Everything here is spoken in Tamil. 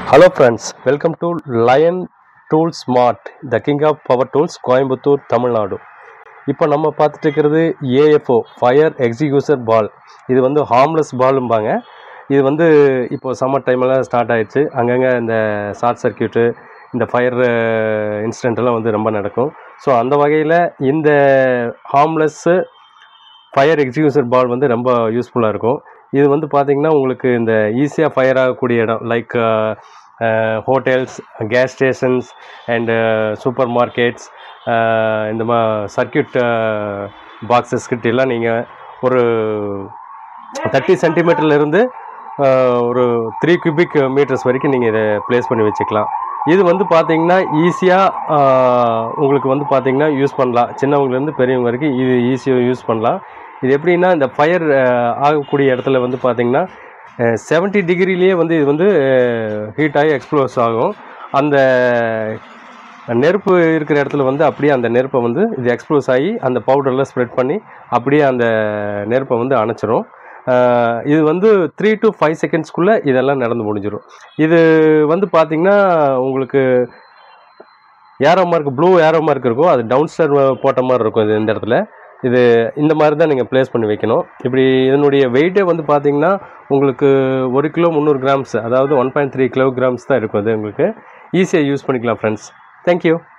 hello friends welcome to Lion Tool Smart the king of power tools Coimbatore Tamil Nadu இப்போ நம்ம பார்த்துட்டு இருக்கிறது ஏஎஃப்ஓ ஃபயர் எக்ஸிக்யூசர் பால் இது வந்து ஹார்ம்லெஸ் பாலும்பாங்க இது வந்து இப்போ சம்மர் டைமெல்லாம் ஸ்டார்ட் ஆயிடுச்சு அங்கங்கே இந்த ஷார்ட் சர்க்கியூட்டு இந்த ஃபயர் இன்சிடென்ட் எல்லாம் வந்து ரொம்ப நடக்கும் ஸோ அந்த வகையில் இந்த ஹார்ம்லெஸ்ஸு ஃபயர் எக்ஸிக்யூசர் பால் வந்து ரொம்ப யூஸ்ஃபுல்லாக இருக்கும் இது வந்து பார்த்திங்கன்னா உங்களுக்கு இந்த ஈஸியாக ஃபயர் ஆகக்கூடிய இடம் like hotels gas stations and supermarkets இந்த மா சர்க்கியூட் பாக்ஸஸ் கிட்ட எல்லாம் நீங்கள் ஒரு தேர்ட்டி சென்டிமீட்டர்லேருந்து ஒரு த்ரீ கியூபிக் மீட்டர்ஸ் வரைக்கும் நீங்கள் இதை ப்ளேஸ் பண்ணி வச்சுக்கலாம் இது வந்து பார்த்தீங்கன்னா ஈஸியாக உங்களுக்கு வந்து பார்த்தீங்கன்னா யூஸ் பண்ணலாம் சின்னவங்கலேருந்து பெரியவங்க வரைக்கும் இது ஈஸியாக யூஸ் பண்ணலாம் இது எப்படின்னா இந்த ஃபயர் ஆகக்கூடிய இடத்துல வந்து பார்த்தீங்கன்னா செவன்ட்டி டிகிரிலேயே வந்து இது வந்து ஹீட் ஆகி எக்ஸ்ப்ளோஸ் ஆகும் அந்த நெருப்பு இருக்கிற இடத்துல வந்து அப்படியே அந்த நெருப்பை வந்து இது எக்ஸ்ப்ளோஸ் ஆகி அந்த பவுடரில் ஸ்ப்ரெட் பண்ணி அப்படியே அந்த நெருப்பை வந்து அணைச்சிரும் இது வந்து த்ரீ டு ஃபைவ் செகண்ட்ஸ்க்குள்ளே இதெல்லாம் நடந்து முடிஞ்சிடும் இது வந்து பார்த்திங்கன்னா உங்களுக்கு arrow mark blue arrow mark இருக்கும் அது டவுன் ஸ்டார் போட்ட மாதிரி இருக்கும் இது இந்த இடத்துல இது இந்த மாதிரி தான் நீங்கள் ப்ளேஸ் பண்ணி வைக்கணும் இப்படி இதனுடைய வெயிட்டே வந்து பார்த்தீங்கன்னா உங்களுக்கு ஒரு கிலோ முந்நூறு கிராம்ஸ் அதாவது ஒன் பாயிண்ட் த்ரீ கிலோகிராம்ஸ் தான் இருக்கும் அது உங்களுக்கு ஈஸியாக யூஸ் பண்ணிக்கலாம் ஃப்ரெண்ட்ஸ் தேங்க்யூ